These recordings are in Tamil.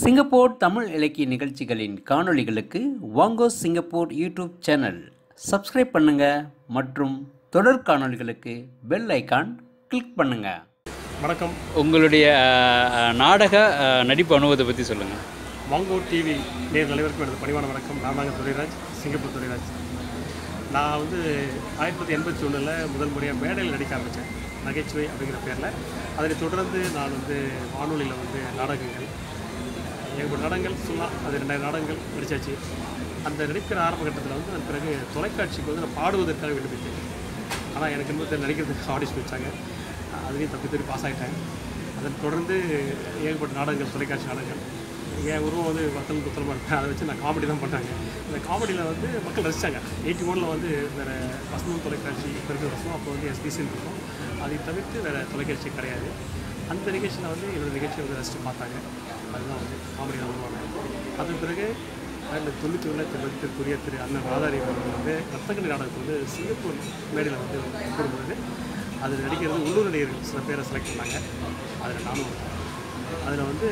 சிங்கப்பூர் தமிழ் இலக்கிய நிகழ்ச்சிகளின் காணொளிகளுக்கு வாங்கோ சிங்கப்பூர் யூடியூப் சேனல் சப்ஸ்கிரைப் பண்ணுங்க மற்றும் தொடர் காணொளிகளுக்கு பெல் ஐகான் கிளிக் பண்ணுங்க வணக்கம் உங்களுடைய அஹ், நாடக அஹ், நடிப்பு அனுபவத்தை பற்றி சொல்லுங்கள் வாங்கோ டிவி நேர் தலைவருக்கும் எனது பணிவான வணக்கம் நான் தாங்க துரைராஜ் சிங்கப்பூர் துரைராஜ் நான் வந்து ஆயிரத்தி தொள்ளாயிரத்தி எண்பத்தி ஒன்றில் முதல் முறையாக மேடையில் நடிக்க ஆரம்பித்தேன் நகைச்சுவை அப்படிங்கிற பேரில் அதனைத் தொடர்ந்து நான் வந்து வானொலியில் வந்து நாடகங்கள் ஏகப்பட்ட நாடகங்கள் சொல்லலாம் அது ரெண்டாயிரம் நாடகங்கள் நடிச்சாச்சு அந்த நடிக்கிற ஆரம்ப கட்டத்தில் வந்து அதன் பிறகு தொலைக்காட்சிக்கு வந்து நான் பாடுவதற்காக விண்ணப்பித்தேன் ஆனால் எனக்கு இன்னும் நடிக்கிறதுக்கு ஆடிஷன் வச்சாங்க அதுலேயும் தப்பி தப்பி பாஸ் ஆகிட்டேன் அதன் தொடர்ந்து ஏகப்பட்ட நாடகங்கள் தொலைக்காட்சி நாடகங்கள் என் உருவம் வந்து வத்தல் குத்தலமாக இருப்பேன் அதை வச்சு நான் காமெடி தான் பண்ணாங்க இந்த காமெடியில் வந்து மக்கள் ரசித்தாங்க எயிட்டி ஒனில் வந்து வேறு வசந்தம் தொலைக்காட்சி இப்போ இருக்கிற வசனம் அப்போ வந்து எஸ்பிசின்னு இருக்கும் அதை தவிர்த்து வேறு தொலைக்காட்சி கிடையாது அந்த நிகழ்ச்சியில் வந்து என்னோட நிகழ்ச்சியை வந்து ரசித்து பார்த்தாங்க அதுதான் வந்து காமெடி தான் உருவானேன் அதன் பிறகு அதில் தொண்ணூற்றி ஒன்றில் திருமணத்திற்குரிய திரு அண்ணன் ராதாரி அவர்கள் வந்து ரத்தக்கணி நாடகத்தை வந்து சிங்கப்பூர் மேடையில் வந்து கூடும்போது அதில் நடிக்கிறது உள்ளூர் நடிகர்கள் சில பேரை செலக்ட் பண்ணாங்க அதில் நானும் அதில் வந்து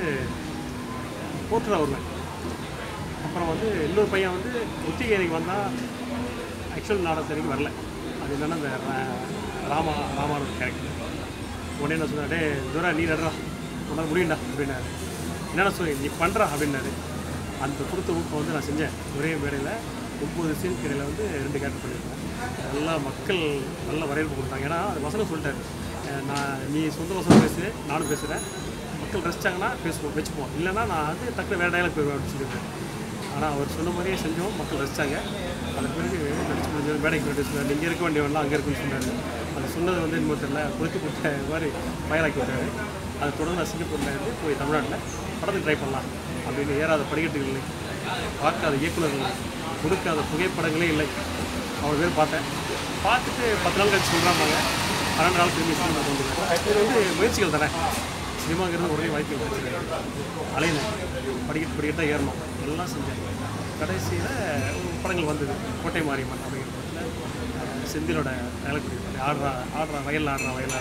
போற்றுறா வருவேன் அப்புறம் வந்து இன்னொரு பையன் வந்து ஒத்திகேரிக்கு வந்தால் ஆக்சுவல் நாடகத்திற்கு வரல அது என்னென்னா இந்த ரா- ராமா ராமானோட கேரக்டர் உடனே என்ன சொன்னா, டேய் துரா நீ நடுறா உன்னால் முடியும்டா அப்படின்னாரு என்னென்ன சொல்லி நீ பண்ணுறா அப்படின்னாரு அந்த கொடுத்த ஊக்கம் வந்து நான் செஞ்சேன் ஒரே மேடையில் ஒம்பது சீன் இடையில வந்து ரெண்டு கேரக்டர் பண்ணியிருக்கேன் நல்லா மக்கள் நல்ல வரவேற்பு கொடுத்தாங்க ஏன்னா அது வசனம் சொல்லிட்டாரு அஹ் நான் நீ சொந்த வசனம் பேசு நானும் பேசுகிறேன் மக்கள் ரசிச்சாங்கன்னா பேசுவோம் வச்சுப்போம் இல்லைன்னா நான் வந்து டக்குனு வேறு டயலாக் போயிடுவேன் அப்படின்னு சொல்லியிருக்கேன் ஆனால் அவர் சொன்ன மாதிரியே செஞ்சோம் மக்கள் ரசித்தாங்க அதன் பிறகு நடிச்சு முடிஞ்சது மேடைக்கு போயிட்டு சொன்னார் நீங்கள் இருக்க வேண்டியவெல்லாம் அங்கே இருக்குன்னு சொன்னார் அது சொன்னது வந்து இன்னும் தெரியல கொடுத்து கொடுத்த மாதிரி பயலாக்கி விட்டாரு அதை தொடர்ந்து நான் சிங்கப்பூரில் இருந்து போய் தமிழ்நாட்டில் படத்துக்கு ட்ரை பண்ணலாம் அப்படின்னு ஏறாத படிக்கட்டுகள் இல்லை பார்க்காத இயக்குநர்கள் கொடுக்காத புகைப்படங்களே இல்லை அவர் பேர் பார்த்தேன் பார்த்துட்டு பத்து நாள் கழிச்சு சொல்கிறாங்க பன்னெண்டு நாள் திரும்பி சினிமா வந்துடுவேன் இது வந்து முயற்சிகள் தானே சினிமாங்கிறது உடனே வாய்ப்பு கிடைச்சது அலையினேன் படிக்கட்டு படிக்கட்டாக ஏறணும் எல்லாம் செஞ்சேன் கடைசியில் படங்கள் வந்தது கோட்டை மாரியம்மன் அப்படிங்கிற படத்தில் அஹ், செந்திலோட டைலாக் பண்ணியிருப்பாரு ஆடுறா ஆடுறா வயலில் ஆடுறா வயலில்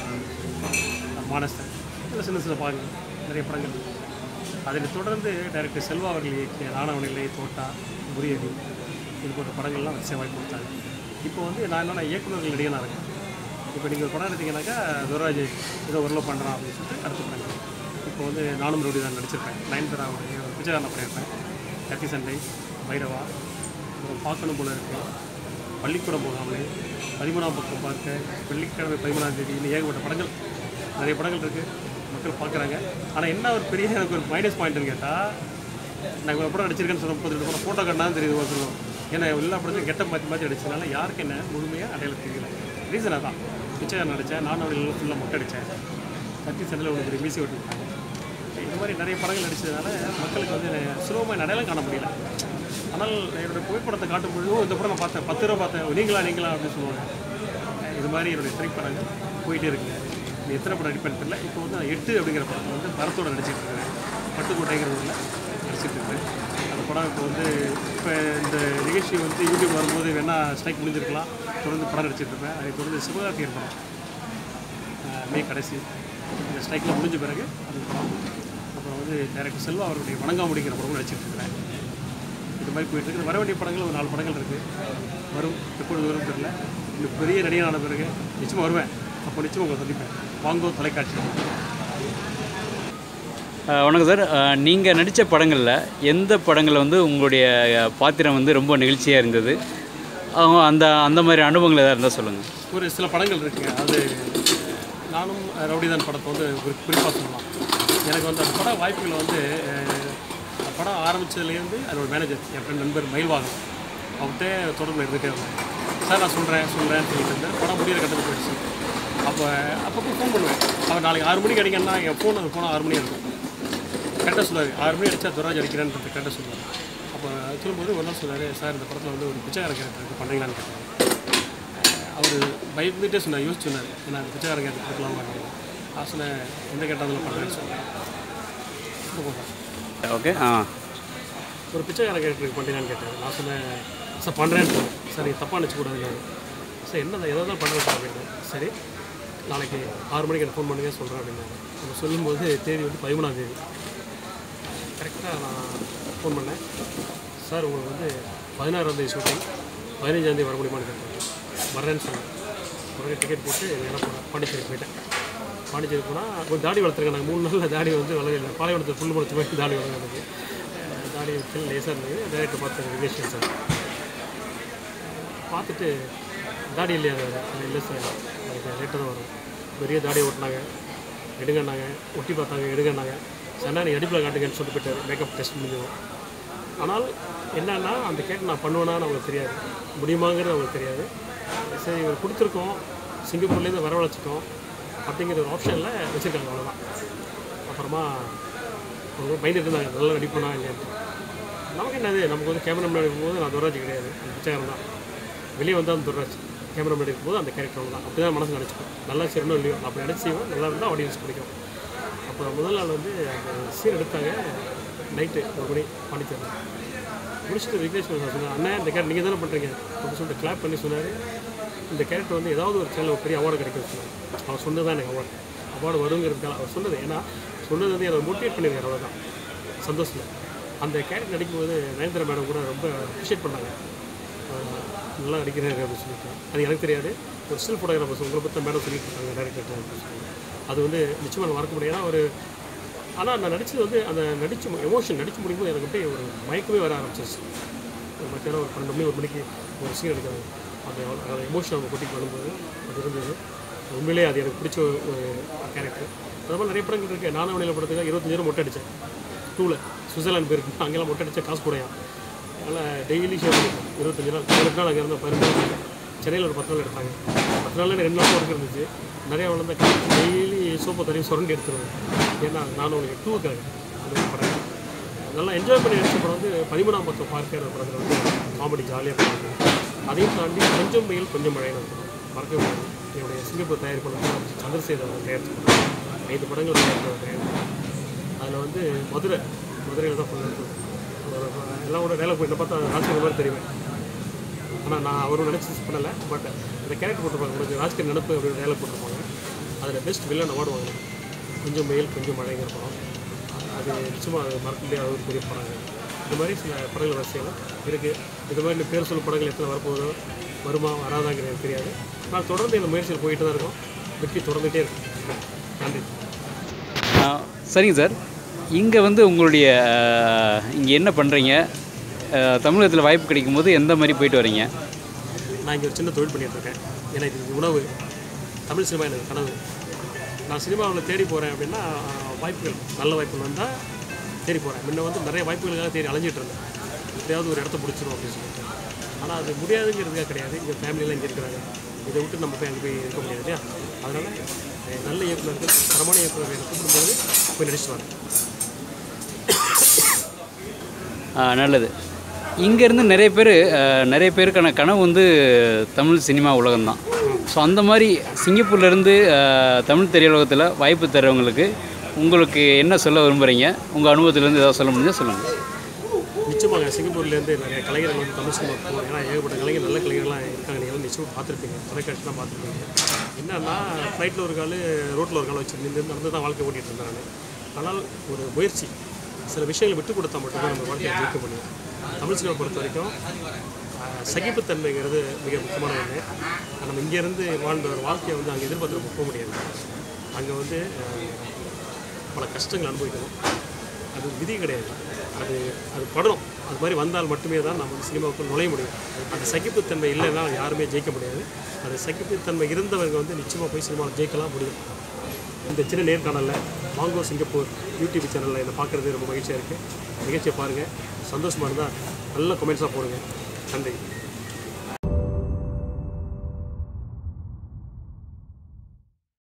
ஆடுறா மானஸ்தன் இதில் சின்ன சின்ன பாடங்கள் நிறைய படங்கள் அதில் தொடர்ந்து டைரக்டர் செல்வா அவர்கள் இயக்கிய ராணவனிலை தோட்டா முரியடி இது போன்ற படங்கள்லாம் வரிசை வாய்ப்பு கொடுத்தாங்க இப்போ வந்து நான் என்னென்ன இயக்குநர்கள் நடிகனாக இருக்கேன் இப்போ நீங்கள் ஒரு படம் எடுத்தீங்கன்னாக்கா துவராஜ் ஏதோ ஓரளவு பண்ணுறான் அப்படின்னு சொல்லிட்டு அடுத்த படம் இப்போ வந்து நானும் ரவுடி தான் நடிச்சிருப்பேன் நயன்தாராவுடைய விஜயகாரணம் பண்ணியிருப்பேன் கத்தி சண்டை பைரவா அப்புறம் பார்க்கணும் போல இருக்கு பள்ளிக்கூடம் போகாமலே பதிமூணாம் பக்கம் பார்க்க வெள்ளிக்கிழமை பதிமூணாம் தேதி இன்னும் ஏகப்பட்ட படங்கள் நிறைய படங்கள் இருக்குது மக்கள் பார்க்குறாங்க ஆனால் என்ன ஒரு பெரிய எனக்கு ஒரு மைனஸ் பாயிண்ட்னு கேட்டால் நான் ஒரு படம் நடிச்சிருக்கேன்னு சொன்ன முப்பது ரெண்டு படம் ஃபோட்டோ கண்டா தெரியுது ஒரு சொல்லுவோம் ஏன்னா எல்லா படத்தையும் கெட்ட மாற்றி மாற்றி அடிச்சதுனால யாருக்கு என்ன முழுமையாக அடையாளம் தெரியல ரீசன் அதான் பிச்சை நடித்தேன் நான் அவர்கள் ஃபுல்லாக மொட்டை அடித்தேன் கத்தி சண்டையில் ஒரு பெரிய மீசி விட்டுருக்காங்க இந்த மாதிரி நிறைய படங்கள் நடிச்சதுனால மக்களுக்கு வந்து சுலபமாக அடையாளம் காண முடியல ஆனால் என்னுடைய புகைப்படத்தை காட்டும் பொழுது "ஓ, இந்த படம் நான் பார்த்தேன் பத்து ரூபா பார்த்தேன் நீங்களா நீங்களா அப்படின்னு சொல்லுவாங்க இது மாதிரி என்னுடைய திரைப்படங்கள் போயிட்டே இருக்குங்க இது எத்தனை படம் நடிப்பேன்னு தெரியல இப்போ வந்து நான் எட்டு அப்படிங்கிற படத்தில் வந்து பரத்தோட நடிச்சிட்டு இருக்கிறேன் பட்டுக்கோட்டைங்கிற ஊரில் நடிச்சிட்டு இருக்கிறேன் அந்த படம் இப்போ வந்து இப்போ இந்த நிகழ்ச்சி வந்து யூடியூப் வரும்போது வேணால் ஸ்ட்ரைக் முடிஞ்சிருக்கலாம் தொடர்ந்து படம் நடிச்சிட்டு இருப்பேன் அதை தொடர்ந்து சிவகார்த்திகர் படம் அஹ், மே கடைசி இந்த ஸ்ட்ரைக்கில் முடிஞ்ச பிறகு அந்த படம் அப்புறம் வந்து டைரக்டர் செல்வா அவருடைய வணங்காமுடிங்கிற படமும் நடிச்சிட்டு இருக்கிறேன் இது மாதிரி போயிட்டு இருக்குது வர வேண்டிய படங்கள் ஒரு நாலு படங்கள் இருக்குது வரும் எப்பொழுது வரும் தெரியல இன்னும் பெரிய நடிகனான பிறகு நிச்சயமாக வருவேன் அப்போ நிச்சயம் உங்களை சந்திப்பேன் வாங்கோ தொலைக்காட்சி அஹ், வணக்கம் சார் நீங்கள் நடித்த படங்களில் எந்த படங்களில் வந்து உங்களுடைய அஹ், பாத்திரம் வந்து ரொம்ப நிகழ்ச்சியாக இருந்தது அவங்க அந்த அந்த மாதிரி அனுபவங்கள் எதாவது இருந்தால் சொல்லுங்கள் ஒரு சில படங்கள் இருக்குங்க அது நானும் ரவுடிதான் படத்தை வந்து ஒரு குறிப்பாக சொல்லலாம் எனக்கு வந்து அந்த பட வாய்ப்புகளை வந்து அஹ், அந்த படம் ஆரம்பித்ததுலேருந்து அதோட மேனேஜர் என் ஃப்ரெண்ட் நண்பர் மயில்வாகன் அவர்கிட்ட தொடர்பில் இருந்துகிட்டே இருந்தேன் சார் நான் சொல்கிறேன் சொல்கிறேன்னு சொல்லிட்டு இருந்தேன் படம் முடியிற கட்டத்துக்கு போயிடுச்சு அப்போ அப்பப்போ ஃபோன் பண்ணுவேன் அவர் நாளைக்கு ஆறு மணிக்கு அடிக்கணும்னா என் ஃபோன் அது ஃபோன் ஆறு மணி இருக்கும் கரெக்டாக சொல்லுவார் ஆறு மணி அடிச்சா துராஜ் அடிக்கிறேன்னு கரெக்டாக சொல்லுவார் அப்போ சொல்லும்போது ஒரு நாள் சொன்னார் சார் இந்த படத்தில் வந்து ஒரு பிச்சைக்கார கேரக்டர் பண்ணுறீங்களான்னு கேட்டார் அவர் பயந்துட்டே சொன்னார் யோசிச்சு சொன்னார் ஏன்னா அந்த பிச்சைக்கார கேரக்டர் கொடுக்கலாம் மாட்டேன் நான் சொன்னேன் எந்த கேட்டாலும் பண்ணுறேன்னு சொன்னேன் ரொம்ப போதும். ஓகே ஆ ஒரு பிச்சைக்கார கேரக்டருக்கு பண்ணுறீங்களான்னு கேட்டார் நான் சொன்னேன் சார் பண்ணுறேன்னு சொன்னேன் சரி தப்பாக நினச்சிக்கூடாதுங்க சார் என்ன எதாவது தான் பண்ணுறேன் சார் அப்படின்னு சரி நாளைக்கு ஆறு மணிக்கு எனக்கு ஃபோன் பண்ணுங்க சொல்கிறேன் அப்படின்னாரு நம்ம சொல்லும்போது தேதி வந்து பதிமூணாம் தேதி கரெக்டாக நான் ஃபோன் பண்ணேன் சார் உங்களுக்கு வந்து பதினாறாம் தேதி ஷூட்டிங் பதினஞ்சாம் தேதி வர முடியுமான்னு கேட்டேன் வரேன்னு சொன்னேன் உடனே டிக்கெட் போட்டு நேராக போனேன் பாண்டிச்சேரி போயிட்டேன் பாண்டிச்சேரி போனால் கொஞ்சம் தாடி வளர்த்துருக்கேன் நாங்கள் மூணு நாளில் தாடி வந்து வளரல பாலைவனத்தில் புல் முளைச்சி போய் தாடி வளர்ந்து எனக்கு அஹ் தாடி வச்சு லேசாக இருந்தது டேரக்டர் பார்த்து விக்னேஸ்வரன் சார் பார்த்துட்டு தாடி இல்லையா அது இல்லை சார் அதுக்கு லேட்டாக தான் வரும் பெரிய தாடியை ஓட்டினாங்க எடுங்கன்னாங்க ஒட்டி பார்த்தாங்க எடுங்கன்னாங்க சண்டா நீ அடிப்பில் காட்டுங்கன்னு சொல்லிட்டு போயிட்டார் மேக்கப் டெஸ்ட் முடிஞ்சதும் ஆனால் என்னன்னா அந்த கேட்டு நான் பண்ணுவேனான்னு அவங்களுக்கு தெரியாது முடியுமாங்கிறது அவங்களுக்கு தெரியாது சரி இவர் கொடுத்துருக்கோம் சிங்கப்பூர்லேருந்து வரவழைச்சிட்டோம் அப்படிங்கிற ஒரு ஆப்ஷனில் வச்சுருக்காங்க அவ்வளோதான் அப்புறமா அவங்க பயந்துட்டு இருந்தாங்க நல்லா நடிப்பனா இல்லையான்ட்டு நமக்கு என்னது நமக்கு வந்து கேமரா முன்னாடி இருக்கும்போது நான் துராஜ் கிடையாது அந்த பிச்சைக்காரன் தான் வெளியே வந்தால் அந்த துராஜ் கேமரா முன்னாடி இருக்கும்போது அந்த கேரக்டர் தான் அப்படி தான் மனசு நினச்சிப்பேன் நல்லா செய்யணும் இல்லையோ அப்படி நடிச்சு செய்வேன் நல்லா இருந்தால் ஆடியன்ஸ் பிடிக்கும் அப்போ முதல் நாள் வந்து அந்த சீன் எடுத்தாங்க நைட்டு ஒரு மணி பாண்டிச்சேரி முடிச்சுட்டு விக்னேஸ்வரன் சார் சொன்னார் அண்ணன் இந்த கேரக்டர் நீங்கள் தானே பண்ணுறீங்க அப்படின்னு சொல்லிட்டு கிளாப் பண்ணி சொன்னார் இந்த கேரக்டர் வந்து ஏதாவது ஒரு சேனல் ஒரு பெரிய அவார்டு கிடைக்கும் சொன்னார் அவர் சொன்னது தான் எனக்கு அவார்டு அவார்டு வருங்கிறதுக்காக அவர் சொன்னது ஏன்னா சொன்னது வந்து என்னை மோட்டிவேட் பண்ணியிருக்காரு அவ்வளோதான் சந்தோஷம் அந்த கேரக்டர் நடிக்கும்போது நயன்தாரா மேடம் கூட ரொம்ப அப்ரிஷியேட் பண்ணாங்க ஆஹ் நல்லா நடிக்கிறாரு அப்படின்னு சொல்லிட்டு அது எனக்கு தெரியாது ஒரு ஸ்டில் ஃபோட்டோகிராஃபர்ஸ் உங்களை பற்றி மேடம் சொல்லிட்டு இருக்காங்க டேரக்டர் அப்படின்னு சொல்லி அது வந்து நிச்சயமாக நான் மறக்க முடியாது ஏன்னா ஒரு ஆனால் நான் நடித்தது வந்து அந்த நடிச்சு எமோஷன் நடிச்சு முடிக்கும்போது எனக்கு அப்படியே ஒரு மயக்கமே வர ஆரம்பிச்சிருச்சு ஒரு மத்தியானம் ஒரு பன்னெண்டு மணி ஒரு மணிக்கு ஒரு சீன் எடுக்கிறாங்க அந்த அந்த எமோஷன் அவங்க கொட்டிக்கு வரும்போது அது இருந்தது உண்மையிலேயே அது எனக்கு பிடிச்ச ஒரு ஒரு கேரக்டர் அது மாதிரி நிறைய படங்கள் இருக்குது நானும் வழியில் படத்துக்கு இருபத்தஞ்சு நேரம் மொட்டை அடித்தேன் டூவில் சுவிட்சர்லாந்து போயிருக்கு அங்கெல்லாம் மொட்டை அடித்தா காசு கூடையா அதனால் டெய்லி ஷேர் பண்ணிப்பேன் இருபத்தஞ்சு நாள் பதினெட்டு நாள் அங்கே இருந்தோம் பதினெட்டு நாள் இருக்கேன். சென்னையில் ஒரு பத்து நாள் எடுத்தாங்க பத்து நாளில் ரெண்டு நாள் ஒர்க் இருந்துச்சு நிறையா வளர்ந்த டெய்லி சோப்பை தரையும் சுரண்டி எடுத்துருவேன் ஏன்னா நான் உங்களுக்கு டூவுக்காக அந்த ஒரு படம் நல்லா என்ஜாய் பண்ணி நடிச்ச படம் வந்து பதிமூணாம் பக்கம் பார்க்கிற படத்தில் வந்து காமெடி ஜாலியாக பண்ணுவாங்க அதையும் தாண்டி கொஞ்சம் வெயில் கொஞ்சம் மழைன்னு ஒரு படம் மறக்கவே முடியாது என்னுடைய சிங்கப்பூர் தயாரிப்பாளர் சந்திரசேகர் அவர் தயாரிச்ச படம் ஐந்து படங்கள் தயாரித்த தயாரிப்பாளர் அதில் வந்து மதுரை மதுரையில் தான் பண்ணது எல்லாம் கூட வேலை போய் என்ன பார்த்தா ராஜ்கர் மாதிரி தெரியுவேன் ஆனால் நான் அவரும் நினச்சி பண்ணலை பட் இந்த கேரக்டர் போட்டிருப்பாங்க உனக்கு ராஜ்கர் நினப்பு அப்படின்னு வேலை போட்டிருப்பாங்க அதில் பெஸ்ட் வில்லன் அவார்டு வாங்கினேன் கொஞ்சம் வெயில் கொஞ்சம் மழைங்கிற படம் அது நிச்சயமாக அது மறக்க முடியாத ஒரு பெரிய படம் அது. இந்த மாதிரி சில படங்கள் வரிசையில் இருக்குது இது மாதிரி இந்த பேர் சொல்லும் படங்கள் எத்தனை வரப்போகுதோ வருமா வராதாங்கிறது எனக்கு தெரியாது நான் தொடர்ந்து இந்த முயற்சியில் போயிட்டு தான் இருக்கோம் வெற்றி தொடர்ந்துகிட்டே இருக்கும் நன்றி ஆ, சரிங்க சார் இங்கே வந்து உங்களுடைய இங்கே என்ன பண்ணுறீங்க தமிழகத்தில் வாய்ப்பு கிடைக்கும்போது எந்த மாதிரி போயிட்டு வரீங்க நான் இங்கே ஒரு சின்ன தொழில் பண்ணிட்டு இருக்கேன் ஏன்னா இது உணவு தமிழ் சினிமா எனக்கு கனவு நான் சினிமாவில் தேடி போகிறேன் அப்படின்னா வாய்ப்புகள் நல்ல வாய்ப்புகள் வந்தால் தேடி போகிறேன் முன்ன வந்து நிறைய வாய்ப்புகளுக்காக தேடி அலைஞ்சிட்டு இருந்தேன் எப்படியாவது ஒரு இடத்த பிடிச்சிரும் அப்படின்னு சொல்லிட்டு ஆனால் அது முடியாதுங்கிறதுக்காக கிடையாது இங்கே ஃபேமிலியெல்லாம் இங்கே இருக்கிறாங்க இதை விட்டு நம்ம போய் அங்கே போய் இருக்க முடியாது இல்லையா அதனால் நல்ல இயக்குனர்கள் தரமான இயக்குனர்கள் கூப்பிடும்போது போய் நடிச்சுட்டு வரேன் ஆ, நல்லது இங்கேருந்து நிறைய பேர் நிறைய பேருக்கான கனவு வந்து தமிழ் சினிமா உலகம்தான் ஸோ அந்த மாதிரி சிங்கப்பூர்லேருந்து தமிழ் திரையுலகத்தில் வாய்ப்பு தர்றவங்களுக்கு உங்களுக்கு என்ன சொல்ல விரும்புகிறீங்க உங்கள் அனுபவத்திலேருந்து ஏதாவது சொல்ல முடிஞ்சால் சொல்லுங்கள் நிச்சயமாக சிங்கப்பூர்லேருந்து நிறைய கலைஞர்கள் வந்து தமிழ் சினிமா போவாங்க ஏன்னா ஏகப்பட்ட கலைஞர் நல்ல கலைஞர்லாம் இருக்காங்க நீங்கள் வந்து நிச்சயம் பார்த்துருப்பீங்க தொலைக்காட்சிலாம் பார்த்துருப்பீங்க என்னன்னா ஃப்ளைட்டில் ஒரு கால் ரோட்டில் ஒரு கால் வச்சு நின்று நடந்து தான் வாழ்க்கை ஓட்டிகிட்டு இருந்தேன் நான் ஆனால் ஒரு முயற்சி சில விஷயங்களை விட்டு கொடுத்தா மட்டும்தான் நம்ம வாழ்க்கையை ஜெயிக்க முடியும் தமிழ் சினிமா பொறுத்த வரைக்கும் ஆஹ், சகிப்புத்தன்மைங்கிறது மிக முக்கியமான ஒன்று நம்ம இங்கேருந்து வாழ்ந்த ஒரு வாழ்க்கையை வந்து அங்கே எதிர்பார்த்து நம்ம போக முடியாது அங்கே வந்து ஆஹ், பல கஷ்டங்கள் அனுபவிக்கணும் அது விதி கிடையாது அது அது படணும் அது மாதிரி வந்தால் மட்டுமே தான் நம்ம வந்து சினிமாவுக்கு நுழைய முடியும் அந்த சகிப்புத்தன்மை இல்லைன்னா யாருமே ஜெயிக்க முடியாது அந்த சகிப்புத்தன்மை இருந்தவங்க வந்து நிச்சயமாக போய் சினிமாவில் ஜெயிக்கலாம் முடியும் இந்த சின்ன நேர்காணலில் வாங்கோ சிங்கப்பூர் யூடியூப் சேனலில் என்னை பார்க்குறது ரொம்ப மகிழ்ச்சியாக இருக்குது நிகழ்ச்சியை பாருங்கள் சந்தோஷமாக இருந்தால் நல்ல கமெண்ட்ஸாக போடுங்க நன்றி